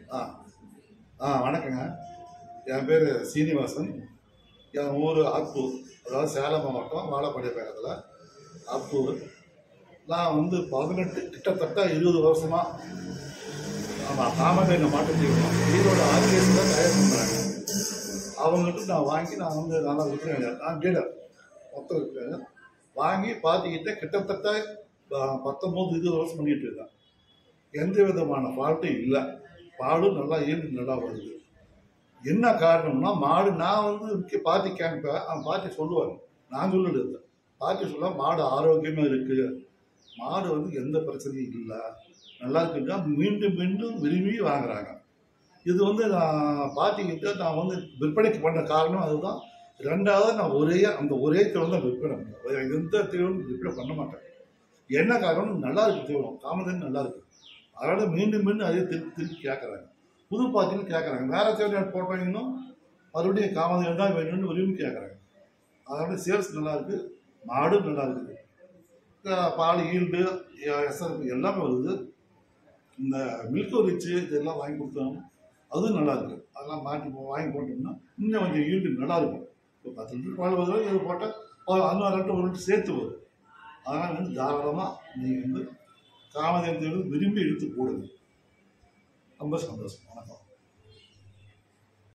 ஆ ஆ வணக்கங்க என் பேர் சீனிவாசன் என் ஊர் ஆத்தூர் அதாவது சேலம் மாவட்டம் வாழப்பாடி பக்கத்தில் ஆத்தூர் நான் வந்து பதினெட்டு கிட்டத்தட்ட இருபது வருஷமா ஆமாம் காமதேன மாட்டு தீவனம் ஈரோடு ஆர்கேஸ் தான் தயார் பண்ணுறாங்க அவங்ககிட்ட நான் வாங்கி நான் வந்து நல்லா விற்கிறேன் நான் டீலர் மொத்தம் விற்கிறேன் வாங்கி பார்த்துக்கிட்ட கிட்டத்தட்ட ப- பத்தொம்போது இருபது வருஷம் பண்ணிட்டு இருக்கேன் எந்த விதமான ஃபால்ட்டும் இல்லை பாலும் நல்லா ஈல்டு நல்லா வருது என்ன காரணம்னா மாடு நான் வந்து முக்கிய பாத்தி கேட்பேன் அவன் பாத்தி சொல்லுவாங்க நான் சொல்லுறது இல்லை பாத்தி சொல்ல மாடு ஆரோக்கியமாக இருக்குது மாடு வந்து எந்த பிரச்சனையும் இல்லை நல்லா இருக்குன்னா மீண்டும் மீண்டும் விரும்பி வாங்குறாங்க இது வந்து நான் பாத்திக்கிட்ட நான் வந்து விற்பனைக்கு பண்ண காரணம் அதுதான் ரெண்டாவது நான் ஒரே அந்த ஒரே தீவனம் தான் விற்பனை பண்ணுவேன் வேற எந்த தீவனம் விற்பனை பண்ண மாட்டேன் என்ன காரணம் நல்லா இருக்கு தீவனம் காமதேன் நல்லா இருக்கு அதனால மீண்டும் மீண்டும் அதே திருப்பி திருப்பி கேட்குறாங்க புது பாத்தின்னு கேட்குறாங்க வேற தீவனம் போட்டீங்கன்னா மறுபடியும் காமதேன் தான் வேணும்னு விரும்பி கேட்குறாங்க அதனால சேல்ஸ் நல்லா இருக்கு மாடும் நல்லா இருக்குது அஹ் பால் ஈல்டு எஸ்ஆர்பி எல்லாமே வருது இந்த மில்க் ரிச்சு இதெல்லாம் வாங்கி கொடுத்தோம் அதுவும் நல்லா இருக்கு அதெல்லாம் மாட்டி போ- வாங்கி போட்டோம்னா இன்னும் கொஞ்சம் ஈல்டு நல்லா இருக்கும் இப்போ பத்து லிட்டர் பால் வருது இது போட்டால் அஞ்சு லிட்டர் ஒரு லிட்டர் சேர்த்து வரும் அதனால் வந்து தாராளமாக நீங்கள் வந்து காமதேவத்தை விரும்பி எடுத்து போடுங்க ரொம்ப சந்தோஷம் வணக்கம்